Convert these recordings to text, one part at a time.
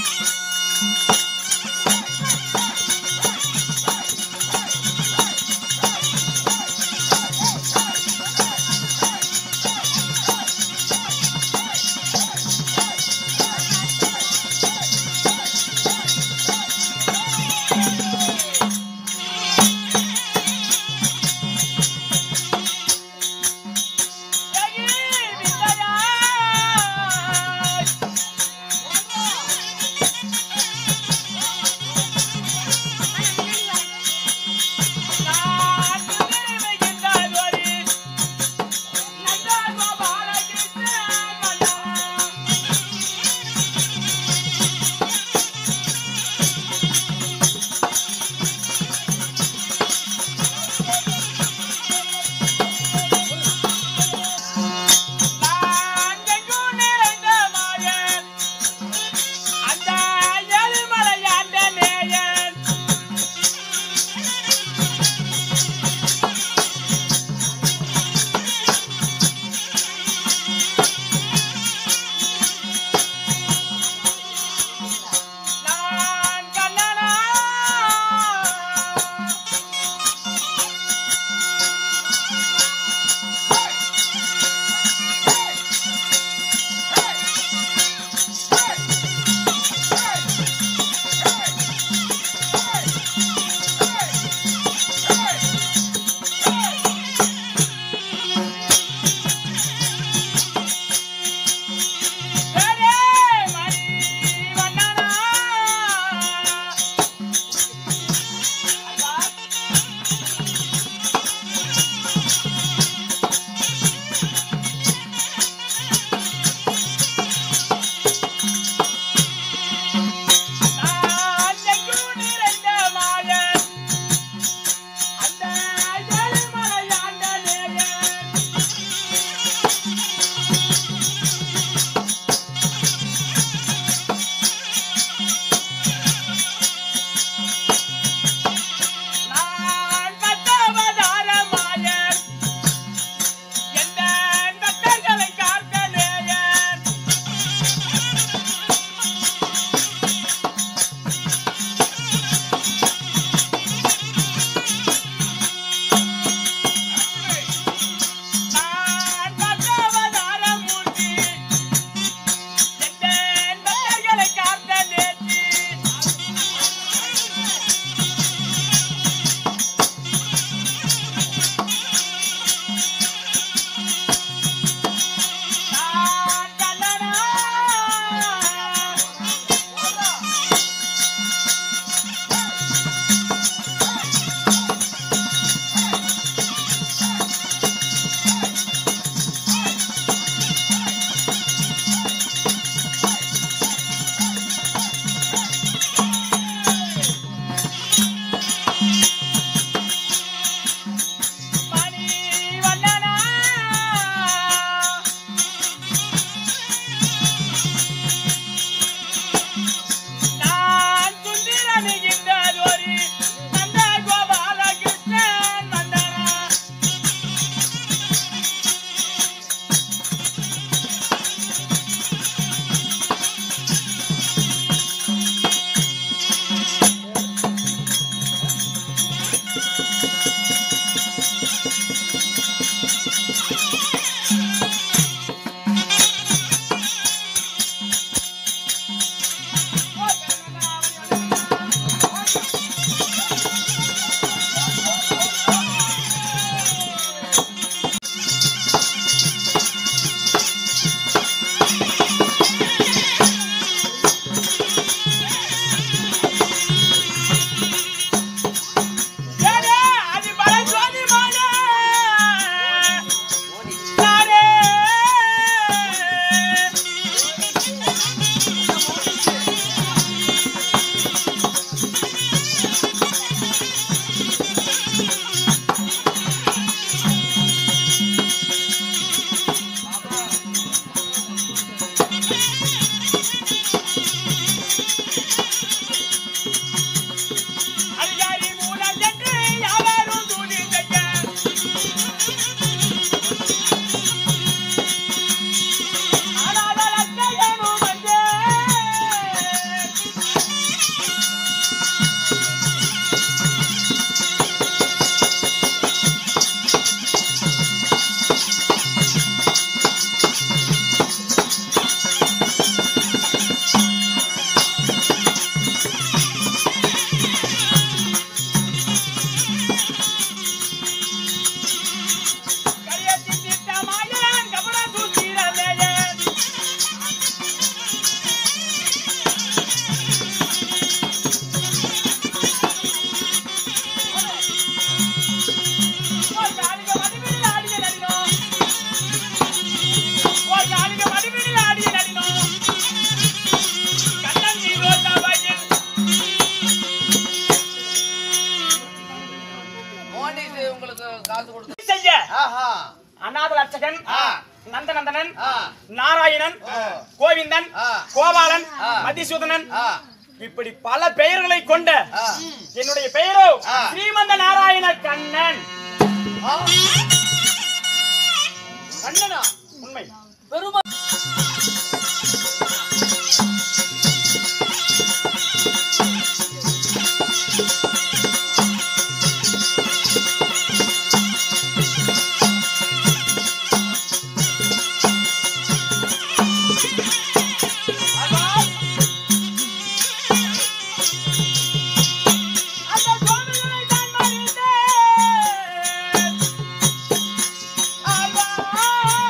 விந்தையாய் கண்ணன் ஆ, இப்படி பல பெயர்களை கொண்ட ஆ. என்னுடைய பெயரோ ஆ. ஸ்ரீமந்த நாராயண கண்ணன் ஆ. கண்ணனா உண்மை பெருமா அந்த சுவாமிகளை தான் மறித்தேன். அதான்.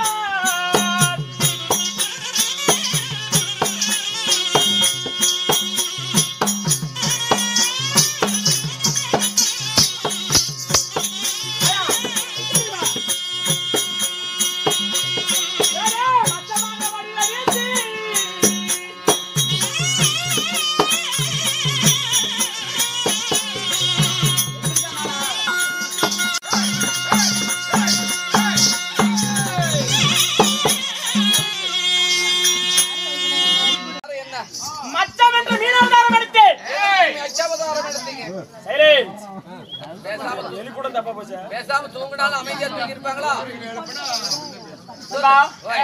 ஏலே, மச்சமான வடிவ வீசி. என்ன மச்சம் என்று மீனவதாரம் எடுத்தேன் நீ அச்சாவதாரம் எடுத்தீங்க சைலன்ஸ் பேசாம எலி கூட தப்பா போச்சு பேசாம தூங்கினாலும் அமைதியா தூங்கி இருப்பாங்களா சொல்றா.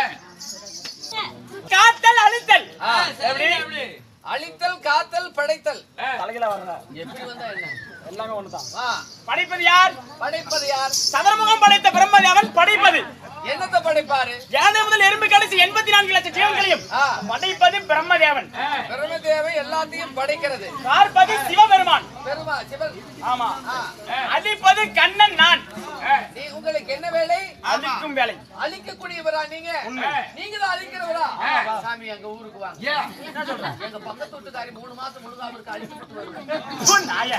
காத்தல் அழுத்தல் ஆ, எப்படி அழித்தல் காத்தல் படைத்தல் தலையில வர்ற எப்படி வந்தா என்ன எல்லாமே ஒண்ணுதான் ஆ, படைப்பது யார் படைப்பது யார் சதுரமுகம் படைத்த பிரம்மதி அவன் படைப்பது என்னத்தை படைப்பாரு யானை முதல் எறும்பு கடைசி எண்பத்தி நான்கு லட்சம் ஜீவன்களையும் ஆ. படைப்பது பிரம்மதேவன் பிரம்மதேவை எல்லாத்தையும் படைக்கிறது பார்ப்பது சிவபெருமான் பெருமா சிவன் ஆமா ஆ, அழிப்பது கண்ணன் நான் நீ உங்களுக்கு என்ன வேலை அழிக்கும் வேலை அழிக்கக்கூடியவரா நீங்க உண்மை. நீங்க தான் அழிக்கிறவரா சாமி எங்க ஊருக்கு வாங்க என்ன சொல்ற எங்க பக்கத்து வீட்டுக்காரி மூணு மாசம் முழுகாம இருக்க அழிச்சுட்டு வருவேன் உன் நாய.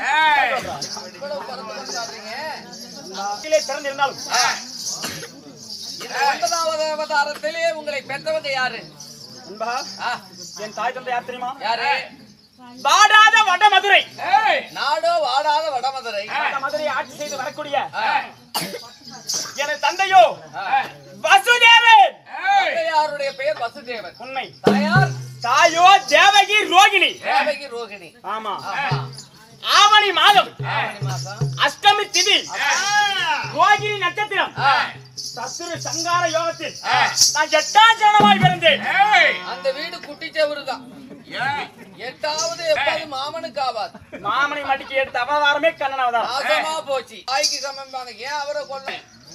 இவ்வளவு பரபரப்பா சொல்றீங்க. கீழே திறந்திருந்தாலும் இந்த ஒன்பதாவது அவதாரத்திலே உங்களை பெற்றவங்க யாரு நண்பா ஆ, என் தாய் தந்தை யார் தெரியுமா யாரு வாடாத வட மதுரை நாடோ வாடாத வடமதுரை அந்த மதுரை ஆட்சி செய்து வரக்கூடிய ஆ, எனது தந்தையோ ஆ. வசுதேவன் தந்தையாருடைய பெயர் வசுதேவன் உண்மை தாயார் தாயோ தேவகி ரோகிணி தேவகி ரோகிணி ஆமா ஆஹா. ஆவணி மாதம் ஆவணி மாசம் அஷ்டமி திதி ரோகிணி நட்சத்திரம் ஆ, சத்துரு சங்கார யோகத்தில் நான் எட்டாம் சரணமாய் பிறந்தேன் அந்த வீடு குட்டிச்சவரு தான் எட்டாவது எப்போது மாமனுக்கு ஆவாது மாமனை மடிக்கு எடுத்த அவதாரமே கண்ணன் அவதாரம் நாசமா போச்சு தாய்க்கு சமம்பாங்க ஏன் அவரை கொல்ல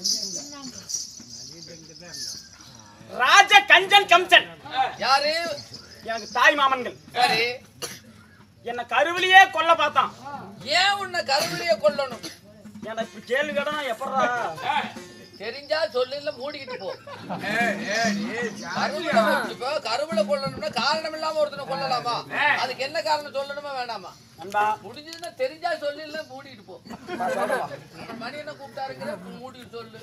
ராஜ கஞ்சன் கம்சன் யாரு எனக்கு தாய் மாமன்கள் சரி என்ன கருவிலேயே கொல்ல பார்த்தான் ஏன் உன்னை கருவிலிய கொல்லணும் எனக்கு கேள்வி கேட்டா எப்படா தெரிஞ்சா சொல்லல மூடிக்கிட்டு போ கருவில வச்சுக்கோ கருவில கொல்லணும்னா காரணம் இல்லாம ஒருத்தனை கொல்லலாமா அதுக்கு என்ன காரணம் சொல்லணுமா வேணாமா நண்பா முடிஞ்சதுன்னா தெரிஞ்சா சொல்லல மூடிட்டு போ மணி என்ன கூப்பிட்டாருங்கிற மூடிட்டு சொல்லு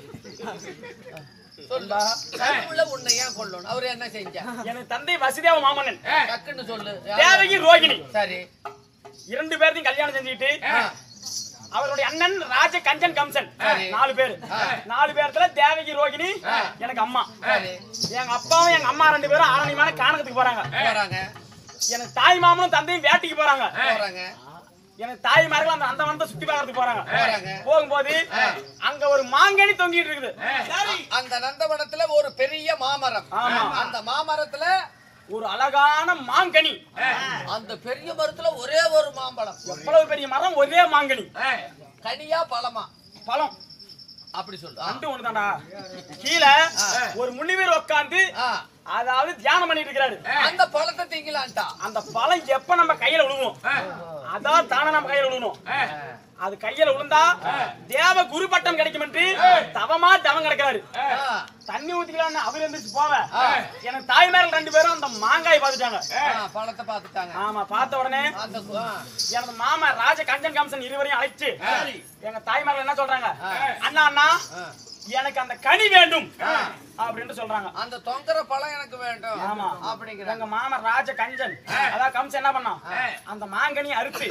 சொல்லு கருவில உன்னை ஏன் கொல்லணும் அவரு என்ன செஞ்சா எனக்கு தந்தை வசுதேவ மாமன்னன் டக்குன்னு சொல்லு தேவகி ரோகிணி சரி இரண்டு பேர்த்தையும் கல்யாணம் செஞ்சுக்கிட்டு ஆ, அவருடைய அண்ணன் ராஜ கஞ்சன் கம்சன் சரி. நாலு பேர் நாலு பேர்த்துல தேவகி ரோகிணி எனக்கு அம்மா சரி எங்க அப்பாவும் எங்க அம்மா ரெண்டு பேரும் ஆரணிமான கானகத்துக்கு போறாங்க போறாங்க எனக்கு தாய் மாமனும் தந்தையும் வேட்டைக்கு போறாங்க போறாங்க எனக்கு தாய் மார்கள் அந்த அந்த வனத்தை சுத்தி பார்க்கறதுக்கு போறாங்க போறாங்க போகும்போது அங்க ஒரு மாங்கனி தொங்கிட்டு இருக்குது சரி அந்த நந்தவனத்துல ஒரு பெரிய மாமரம் ஆமா. அந்த மாமரத்துல ஒரு அழகான மாங்கனி அந்த பெரிய மரத்துல ஒரே ஒரு மாம்பழம் எவ்வளவு பெரிய மரம் ஒரே மாங்கனி கனியா பழமா பழம் அப்படி சொல்லு ஆ. ரெண்டு ஒண்ணுதான்டா கீழே ஒரு முனிவர் உட்கார்ந்து ஆ. அதாவது தியானம் பண்ணிட்டு இருக்காரு அந்த பழத்தை திங்கலான்ட்டா அந்த பழம் எப்ப நம்ம கையில விழுவும் அதான் தானே நம்ம கையில விழுணும் அது கையில விழுந்தா தேவ குரு பட்டம் கிடைக்கும் என்று தவமா தவம் கிடக்கிறாரு ஆ. தண்ணி ஊத்திக்கலாம்னு அவர் எந்திரிச்சு போவ எனக்கு தாய்மார்கள் ரெண்டு பேரும் அந்த மாங்காய் பார்த்துட்டாங்க ஆ, பழத்தை பார்த்துட்டாங்க ஆமா பார்த்த உடனே அந்த ஆ. எனது மாமா ராஜ கஞ்சன் கம்சன் இருவரையும் அழைச்சு எங்க தாய்மார்கள் என்ன சொல்றாங்க அண்ணா அண்ணா ஆ. எனக்கு அந்த கனி வேண்டும் அப்படின்ட்டு சொல்றாங்க அந்த தொங்குற பழம் எனக்கு வேண்டும் ஆமா. அப்படிங்கிறாங்க எங்க மாமா ராஜ கஞ்சன் அதான் கம்சன் என்ன பண்ணான் அந்த மாங்கனி அறுத்து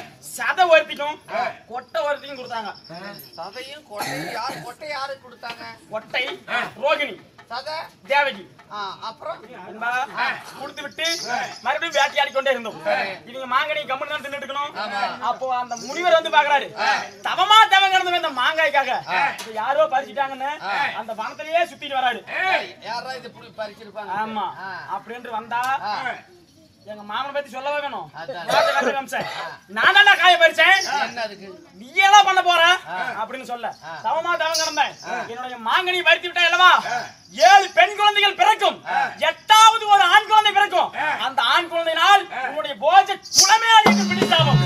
சதை ஒருத்திக்கும் கொட்டை ஒருத்திக்கும் கொடுத்தாங்க சதையும் கொட்டையும் யார் கொட்டை யாருக்கு கொடுத்தாங்க கொட்டை ரோகிணி சதை தேவகி ஆ, அப்புறம் என்பா கொடுத்து விட்டு மறுபடியும் வேட்டையாடி கொண்டே இருந்தோம் இவங்க மாங்கனி கம்மன் தான் தின்னுட்டு இருக்கணும் அப்போ அந்த முனிவர் வந்து பாக்குறாரு தவமா தவம் கிடந்தவன் இந்த மாங்காய்க்காக இப்ப யாரோ பறிச்சுட்டாங்கன்னு அந்த வனத்திலேயே சுத்திட்டு வராரு யாரா இது இப்படி பறிச்சிருப்பாங்க ஆமா ஆ. அப்படின்ட்டு வந்தா ஆ. எங்க மாமனை பத்தி சொல்லவே வேணும் அதான். ராஜ கஞ்ச கம்சன். நான் தான்டா காய பறிச்சேன் என்ன அதுக்கு நீ என்ன பண்ண போற அப்படின்னு சொல்ல தவமா தவம் கிடந்தேன் என்னுடைய மாங்கனி பறித்து விட்டா அல்லவா ஏழு பெண் குழந்தைகள் பிறக்கும் எட்டாவது ஒரு ஆண் குழந்தை பிறக்கும் அந்த ஆண் குழந்தையினால் உன்னுடைய போஜ குளமே அழிக்கு பிடித்தாகும்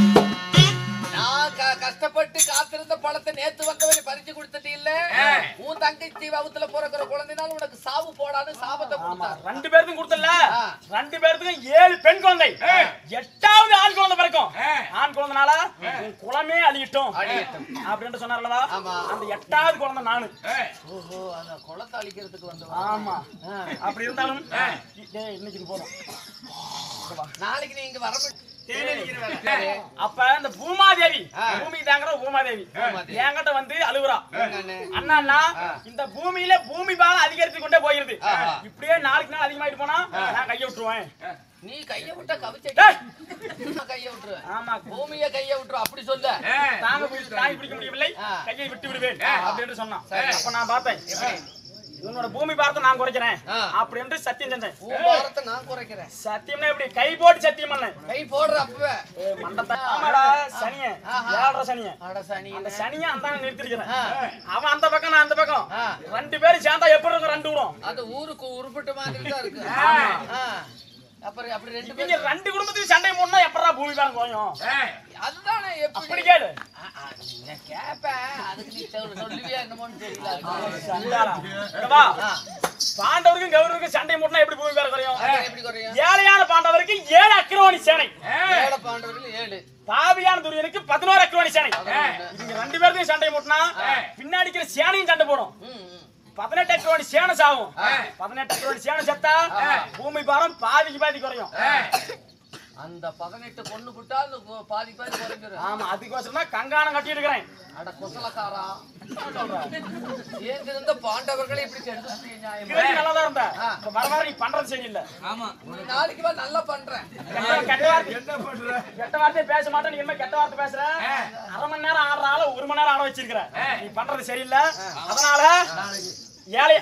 நான் க- கஷ்டப்பட்டு காத்திருந்த பழத்தை நேத்து வந்தவனை பறிச்சு கொடுத்துட்டு இல்ல உன் தங்கச்சி வகுத்துல பிறக்கிற குழந்தைனால உனக்கு சாவு போடான்னு சாபத்தை ஆமா கொடுத்தாரு ரெண்டு பேருக்கும் கொடுத்தல ஆ. ரெண்டு பேருக்கும் ஏழு பெண் குழந்தை எட்டாவது ஆண் குழந்தை பிறக்கும் ஆண் குழந்தைனால உன் குளமே அழியட்டும் அழியட்டும். அப்படின்ட்டு சொன்னார்லவா ஆமா. அந்த எட்டாவது குழந்தை நானு ஓஹோ அந்த குளத்தை அழிக்கிறதுக்கு வந்தவன் ஆமா அப்படி இருந்தாலும் டேய், இன்னைக்கு இது போதும் நாளைக்கு நீ இங்க வர அப்ப இந்த பூமாதேவி ஆ. பூமி தாங்கிற பூமாதேவி பூமாதேவி. என்கிட்ட வந்து அழுகுறா என்னன்னு? அண்ணா அண்ணா இந்த பூமியில பூமி பாலம் அதிகரித்து கொண்டே போயிருது ஆஹா. இப்படியே நாளுக்கு நாள் அதிகமாயிட்டு போனா நான் கைய விட்டுருவேன் நீ கைய விட்டா கவிச்சை டேய். கைய விட்டுருவேன் ஆமா பூமிய கைய விட்டுரு அப்படி சொல்ல தாங்க பிடிச்சு தாங்கி பிடிக்க முடியவில்லை ஆ. கையை விட்டு விடுவேன் அப்படின்னு சொன்னான் சரி. அப்ப நான் பார்த்தேன் உன்னோட பூமி பாரத்தை நான் குறைக்கிறேன் ஆ. அப்படின்ட்டு சத்தியம் செஞ்சேன் உன் பாரத்தை நான் குறைக்கிறேன் சத்தியம்னா எப்படி கை போட்டு சத்தியம் பண்ணேன் கை போடுற அப்பவே ஏய், மண்டத்தை ஆமாடா சனிய ஆஹா. ஏழரை சனிய அட சனி அந்த சனிய அந்த நிறுத்திருக்கிறேன் ஆ. அவன் அந்த பக்கம் நான் அந்த பக்கம் ஆ. ரெண்டு பேரும் சேர்ந்தா எப்படி இருக்கும் ரெண்டு விடும் அது ஊருக்கு உருப்பிட்ட மாதிரி தான் இருக்கு ஆமா. ஆ. அப்புறம் அப்படி ரெண்டு இவங்க பேரும் ரெண்டு குடும்பத்துக்கு சண்டை போடணும் எப்படா பூமி பாரம் கோயும் அதுதானே அப்படி எப்படி கேளு ஆ, ஆ, நான் கேப்பேன் அதுக்கு நீ சொல்லு- சொல்லுவியா என்னமோன்னு தெரியல சண்டாளா. இங்க வா. ஆ. பாண்டவருக்கும் கௌரவருக்கும் சண்டை போடணும் எப்படி பூமி பாரம் குறையும் அது எப்படி குறையும் ஏழையான பாண்டவருக்கு ஏழு அக்கிரவாணி சேனை ஏழை பாண்டவர்கள் ஏழு பாவியான துரியனுக்கு பதினோரு அக்ரோணி சேனை இவங்க ரெண்டு பேர்த்தையும் சண்டை மூட்டினா பின்னாடி இருக்கிற சேனையும் சண்டை போடும் ம், ம். பதினெட்டு அக்ரோணி சேனை சாகும் பதினெட்டு அக்ரோணி சேனை செத்தா பூமி பாரம் பாதிக்கு பாதி குறையும் அந்த பதினெட்டு பொண்ணு விட்டா அந்த கொ- பாதி பாதி குறைஞ்சிரும் ஆமா அதுக்கோசரம் தான் கங்காணம் கட்டி இருக்கிறேன் அட குசலக்காரா ஏந்திருந்த பாண்டவர்களை இப்படி கெடுத்து நியாயமா நல்லா தான் இருந்த இப்ப வர வர நீ பண்றது சரியில்லை நீ நாளைக்கு வா நல்லா பண்றேன் கெட்ட- கெட்ட வார்த்தை கெட்ட வார்த்தை பேச மாட்டேன் நீ என்ன கெட்ட வார்த்தை பேசுற அரை மணி நேரம் ஆடுற ஆள ஒரு மணி நேரம் ஆட வச்சிருக்கிற நீ பண்றது சரியில்லை அதனால ஏழை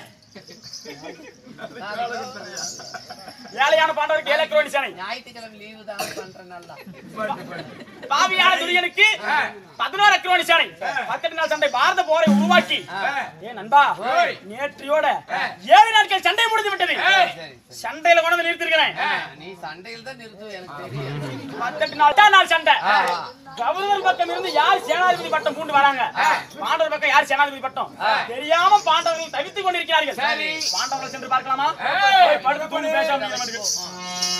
ஏழையான பாண்டவருக்கு ஏழை குரோணி சேனை ஞாயிற்றுக்கிழமை லீவு தான் பண்றேன் நல்லா பாவியான துரியனுக்கு பதினோரு அக்ரோணி சேனை பத்தெட்டு நாள் சண்டை பாரத போரை உருவாக்கி ஏ நண்பா நேற்றையோட ஏழு நாட்கள் சண்டை முடிந்து விட்டது சரி சண்டையில கொண்டு வந்து நிறுத்திருக்கிறேன் நீ சண்டையில் தான் நிறுத்துவ எனக்கு தெரியும் பத்தெட்டு நாள் தான் நாள் சண்டை கவர்னர் பக்கம் இருந்து யார் சேனாதிபதி பட்டம் பூண்டு வராங்க பாண்டவர் பக்கம் யார் சேனாதிபதி பட்டம் தெரியாம பாண்டவர்கள் தவித்துக் கொண்டிருக்கிறார்கள் பாண்டவர்கள் சென்று பார்க்கலாமா போய் படுத்து தூங்கி பேசாம இருக்க மாட்டேங்குது.